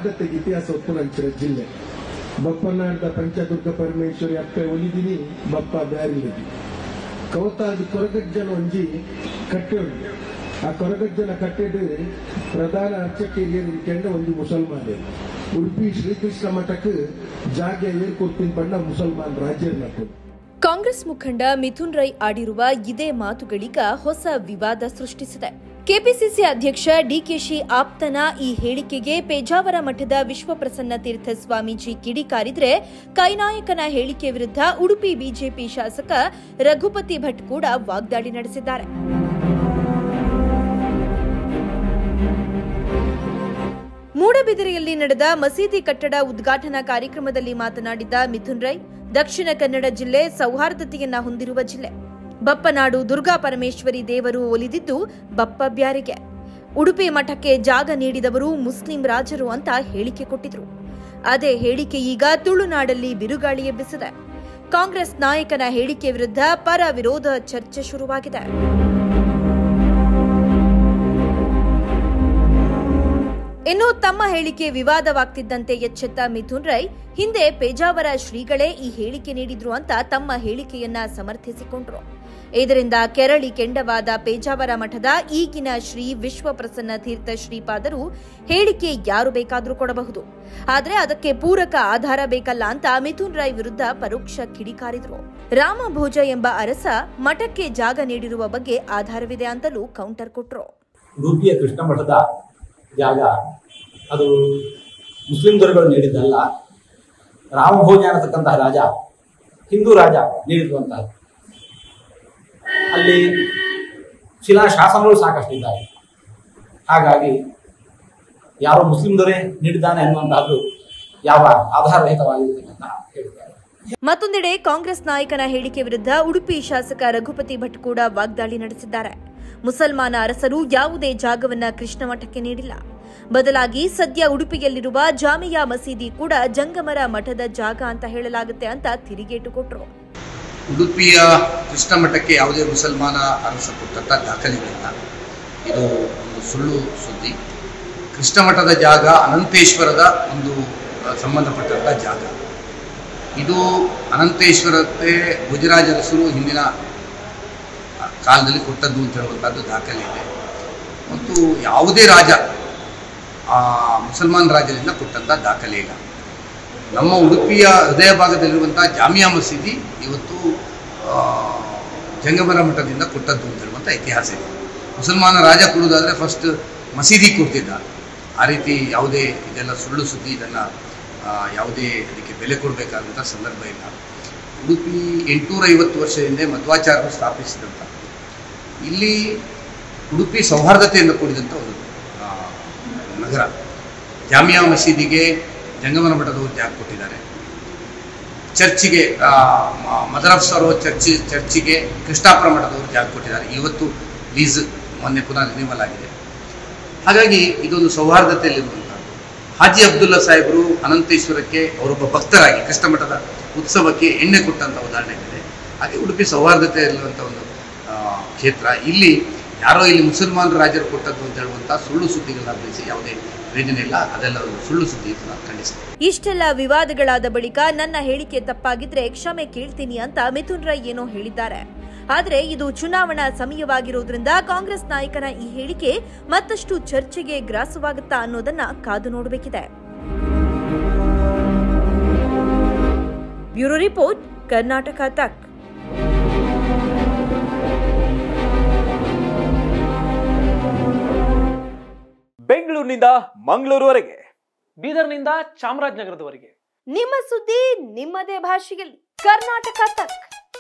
ಆದತ್ತೆಗೆ ಇತಿಹಾಸ ಒಪ್ಪುನಂಚಿನ ಜಿಲ್ಲೆ ಬಪ್ಪನಾಡ್ದ ಪಂಚದುರ್ಗ ಪರಮೇಶ್ವರಿ ಅಪ್ಪ ಒಲಿದಿನಿ ಬಪ್ಪ ಬ್ಯಾರಿಲದಿ ಕವತಾದ ಕೊರಗಜ್ಜನ ಒಂಜಿ ಕಟ್ಟೆ ಉಂಟು ಆ ಕೊರಗಜ್ಜನ ಕಟ್ಟೆಡು ಪ್ರಧಾನ ಅರ್ಚಕೇರಿಯರು ಕೆಂಡ ಒಂದು ಮುಸಲ್ಮಾನ ಉಡುಪಿ ಶ್ರೀಕೃಷ್ಣ ಮಠಕ್ಕೆ ಜಾಗ ಏರ್ಕೊಡ್ತೀನಿ ಬಣ್ಣ ಮುಸಲ್ಮಾನ್ ರಾಜ್ಯ ಕಾಂಗ್ರೆಸ್ ಮುಖಂಡ ಮಿಥುನ್ ರೈ ಆಡಿರುವ ಇದೇ ಮಾತುಗಳೀಗ ಹೊಸ ವಿವಾದ ಸೃಷ್ಟಿಸಿದೆ ಕೆಪಿಸಿಸಿ ಅಧ್ಯಕ್ಷ ಡಿಕೆಶಿ ಆಪ್ತನ ಈ ಹೇಳಿಕೆಗೆ ಪೇಜಾವರ ಮಠದ ವಿಶ್ವಪ್ರಸನ್ನ ತೀರ್ಥ ಸ್ವಾಮೀಜಿ ಕಿಡಿಕಾರಿದ್ರೆ ಕೈನಾಯಕನ ಹೇಳಿಕೆ ವಿರುದ್ಧ ಉಡುಪಿ ಬಿಜೆಪಿ ಶಾಸಕ ರಘುಪತಿ ಭಟ್ ಕೂಡ ವಾಗ್ದಾಳಿ ನಡೆಸಿದ್ದಾರೆ ಮೂಡಬಿದಿರೆಯಲ್ಲಿ ನಡೆದ ಮಸೀದಿ ಕಟ್ಟಡ ಉದ್ಘಾಟನಾ ಕಾರ್ಯಕ್ರಮದಲ್ಲಿ ಮಾತನಾಡಿದ ಮಿಥುನ್ ರೈ ದಕ್ಷಿಣ ಕನ್ನಡ ಜಿಲ್ಲೆ ಸೌಹಾರ್ದತೆಯನ್ನ ಹೊಂದಿರುವ ಜಿಲ್ಲೆ ಬಪ್ಪನಾಡು ದುರ್ಗಾ ಪರಮೇಶ್ವರಿ ದೇವರು ಒಲಿದಿದ್ದು ಬಪ್ಪ ಬ್ಯಾರಿಗೆ ಉಡುಪಿ ಮಠಕ್ಕೆ ಜಾಗ ನೀಡಿದವರು ಮುಸ್ಲಿಂ ರಾಜರು ಅಂತ ಹೇಳಿಕೆ ಕೊಟ್ಟಿದ್ರು ಅದೇ ಹೇಳಿಕೆ ಈಗ ತುಳುನಾಡಲ್ಲಿ ಬಿರುಗಾಳಿ ಎಬ್ಬಿಸಿದೆ ಕಾಂಗ್ರೆಸ್ ನಾಯಕನ ಹೇಳಿಕೆ ವಿರುದ್ಧ ಪರ ವಿರೋಧ ಚರ್ಚೆ ಶುರುವಾಗಿದೆ ಇನ್ನು ತಮ್ಮ ಹೇಳಿಕೆ ವಿವಾದವಾಗ್ತಿದ್ದಂತೆ ಎಚ್ಚೆತ್ತ ಮಿಥುನ್ ರೈ ಹಿಂದೆ ಪೇಜಾವರ ಶ್ರೀಗಳೇ ಈ ಹೇಳಿಕೆ ನೀಡಿದ್ರು ಅಂತ ತಮ್ಮ ಹೇಳಿಕೆಯನ್ನ ಸಮರ್ಥಿಸಿಕೊಂಡ್ರು ಇದರಿಂದ ಕೆರಳಿ ಕೆಂಡವಾದ ಪೇಜಾವರ ಮಠದ ಈಗಿನ ಶ್ರೀ ವಿಶ್ವಪ್ರಸನ್ನ ತೀರ್ಥ ಶ್ರೀಪಾದರು ಹೇಳಿಕೆ ಯಾರು ಬೇಕಾದರೂ ಕೊಡಬಹುದು ಆದ್ರೆ ಅದಕ್ಕೆ ಪೂರಕ ಆಧಾರ ಬೇಕಲ್ಲ ಅಂತ ಮಿಥುನ್ ರೈ ವಿರುದ್ಧ ಪರೋಕ್ಷ ಕಿಡಿಕಾರಿದ್ರು ರಾಮಭೋಜ ಎಂಬ ಅರಸ ಮಠಕ್ಕೆ ಜಾಗ ನೀಡಿರುವ ಬಗ್ಗೆ ಆಧಾರವಿದೆ ಅಂತಲೂ ಕೌಂಟರ್ ಕೊಟ್ರು ಉಡುಪಿಯ ಕೃಷ್ಣ ಮಠದ ಜಾಗ ಅದು ಮುಸ್ಲಿಂ ದೊರೆಗಳು ನೀಡಿದ್ದಲ್ಲ ರಾಮಭೋಜ ಅನ್ನತಕ್ಕಂತಹ ರಾಜ ಹಿಂದೂ ರಾಜ ನೀಡಿರುವಂತಹ ಅಲ್ಲಿ ಶಿಲಾಶಾಸನಗಳು ಸಾಕಷ್ಟಿದ್ದಾವೆ ಹಾಗಾಗಿ ಯಾರೋ ಮುಸ್ಲಿಂ ದೊರೆ ನೀಡಿದ್ದಾನೆ ಅನ್ನುವಂತಹದ್ದು ಯಾವ ಆಧಾರರಹಿತವಾಗಿದೆ ಅಂತ ಹೇಳಿದ್ದಾರೆ ಮತ್ತೊಂದೆಡೆ ಕಾಂಗ್ರೆಸ್ ನಾಯಕನ ಹೇಳಿಕೆ ವಿರುದ್ಧ ಉಡುಪಿ ಶಾಸಕ ರಘುಪತಿ ಭಟ್ ಕೂಡ ವಾಗ್ದಾಳಿ ನಡೆಸಿದ್ದಾರೆ ಮುಸಲ್ಮಾನ ಅರಸರು ಯಾವುದೇ ಜಾಗವನ್ನ ಕೃಷ್ಣ ಮಠಕ್ಕೆ ನೀಡಿಲ್ಲ ಬದಲಾಗಿ ಸದ್ಯ ಉಡುಪಿಯಲ್ಲಿರುವ ಜಾಮಿಯಾ ಮಸೀದಿ ಕೂಡ ಜಂಗಮರ ಮಠದ ಜಾಗ ಅಂತ ಹೇಳಲಾಗುತ್ತೆ ಅಂತ ತಿರುಗೇಟು ಕೊಟ್ರು ಉಡುಪಿಯ ಕೃಷ್ಣ ಮಠಕ್ಕೆ ಯಾವುದೇ ಮುಸಲ್ಮಾನ ಅರಸ ಕೊಟ್ಟಂಥ ದಾಖಲೆಗಳಿಲ್ಲ ಇದು ಒಂದು ಸುಳ್ಳು ಸುದ್ದಿ ಕೃಷ್ಣ ಮಠದ ಜಾಗ ಅನಂತೇಶ್ವರದ ಒಂದು ಆ, ಸಂಬಂಧಪಟ್ಟಂಥ ಜಾಗ ಇದು ಅನಂತೇಶ್ವರಕ್ಕೆ ಗುಜರಾಜ್ ಅರಸರು ಹಿಂದಿನ ಆ, ಕಾಲದಲ್ಲಿ ಕೊಟ್ಟದ್ದು ಅಂತ ಹೇಳುವಂಥದ್ದು ದಾಖಲೆ ಇದೆ ಮತ್ತು ಯಾವುದೇ ರಾಜ ಆ ಮುಸಲ್ಮಾನ್ ರಾಜ್ಯದಿಂದ ಕೊಟ್ಟಂಥ ದಾಖಲೆ ಇಲ್ಲ ನಮ್ಮ ಉಡುಪಿಯ ಹೃದಯ ಭಾಗದಲ್ಲಿರುವಂಥ ಜಾಮಿಯಾ ಮಸೀದಿ ಇವತ್ತು ಆ, ಜಂಗಮರ ಮಠದಿಂದ ಕೊಟ್ಟದ್ದು ಅಂತ ಹೇಳುವಂಥ ಇತಿಹಾಸ ಇದೆ ಮುಸಲ್ಮಾನ ರಾಜ ಕೊಡುವುದಾದರೆ ಫಸ್ಟ್ ಮಸೀದಿ ಕೊಡ್ತಿದ್ದ ಆ ರೀತಿ ಯಾವುದೇ ಇದೆಲ್ಲ ಸುಳ್ಳು ಸುದ್ದಿ ಇದನ್ನು ಯಾವುದೇ ಅದಕ್ಕೆ ಬೆಲೆ ಕೊಡಬೇಕಾದಂಥ ಸಂದರ್ಭ ಇಲ್ಲ ಉಡುಪಿ ಎಂಟುನೂರ ಐವತ್ತು ವರ್ಷ ಹಿಂದೆ ಮಧ್ವಾಚಾರ್ಯರು ಸ್ಥಾಪಿಸಿದಂಥ ಇಲ್ಲಿ ಉಡುಪಿ ಸೌಹಾರ್ದತೆಯಿಂದ ಕೂಡಿದಂಥ ಒಂದು ಆ, ನಗರ ಜಾಮಿಯಾ ಮಸೀದಿಗೆ ಜಂಗಮನ ಮಠದವರು ಜಾಗ ಕೊಟ್ಟಿದ್ದಾರೆ ಚರ್ಚಿಗೆ ಆ, ಮ- ಮದರಫ್ ಸರೋವರ್ ಚರ್ಚಿ ಚರ್ಚಿಗೆ ಕೃಷ್ಣಾಪುರ ಮಠದವರು ಜಾಗ ಕೊಟ್ಟಿದ್ದಾರೆ ಇವತ್ತು ಲೀಸ್ ಮೊನ್ನೆ ಪುನಃ ರಿನಿವಲ್ ಆಗಿದೆ ಹಾಗಾಗಿ ಇದೊಂದು ಸೌಹಾರ್ದತೆಯಲ್ಲಿರುವಂಥದ್ದು ಹಾಜಿ ಅಬ್ದುಲ್ಲಾ ಸಾಹೇಬರು ಅನಂತೇಶ್ವರಕ್ಕೆ ಅವರೊಬ್ಬ ಭಕ್ತರಾಗಿ ಕೃಷ್ಣ ಮಠದ ಉತ್ಸವಕ್ಕೆ ಎಣ್ಣೆ ಕೊಟ್ಟಂಥ ಉದಾಹರಣೆ ಇದೆ ಹಾಗೆ ಉಡುಪಿ ಸೌಹಾರ್ದತೆ ಇರುವಂಥ ಒಂದು ಆ, ಕ್ಷೇತ್ರ ಇಲ್ಲಿ ಯಾರೋ ಇಲ್ಲಿ ಮುಸಲ್ಮಾನರ ರಾಜರು ಕೊಟ್ಟದ್ದು ಅಂತ ಹೇಳುವಂಥ ಸುಳ್ಳು ಸುದ್ದಿಗಳನ್ನ ಹಬ್ಬಿಸಿ ಯಾವುದೇ ಪ್ರಯೋಜನ ಇಲ್ಲ ಅದೆಲ್ಲ ಒಂದು ಸುಳ್ಳು ಸುದ್ದಿ ಅಂತ ನಾನು ಖಂಡಿಸ್ತೇನೆ ಇಷ್ಟೆಲ್ಲ ವಿವಾದಗಳಾದ ಬಳಿಕ ನನ್ನ ಹೇಳಿಕೆ ತಪ್ಪಾಗಿದ್ರೆ ಕ್ಷಮೆ ಕೇಳ್ತೀನಿ ಅಂತ ಮಿಥುನ್ ರೈ ಏನೋ ಹೇಳಿದ್ದಾರೆ ಆದ್ರೆ ಇದು ಚುನಾವಣಾ ಸಮಯವಾಗಿರೋದ್ರಿಂದ ಕಾಂಗ್ರೆಸ್ ನಾಯಕನ ಈ ಹೇಳಿಕೆ ಮತ್ತಷ್ಟು ಚರ್ಚೆಗೆ ಗ್ರಾಸವಾಗುತ್ತಾ ಅನ್ನೋದನ್ನ ಕಾದು ನೋಡಬೇಕಿದೆ ಬ್ಯೂರೋ ರಿಪೋರ್ಟ್ ಕರ್ನಾಟಕ ತಕ್ ಬೆಂಗಳೂರಿನಿಂದ ಮಂಗಳೂರುವರೆಗೆ ಬೀದರ್ನಿಂದ ಚಾಮರಾಜನಗರದವರೆಗೆ ನಿಮ್ಮ ಸುದ್ದಿ ನಿಮ್ಮದೇ ಭಾಷೆಯಲ್ಲಿ ಕರ್ನಾಟಕ ತಕ್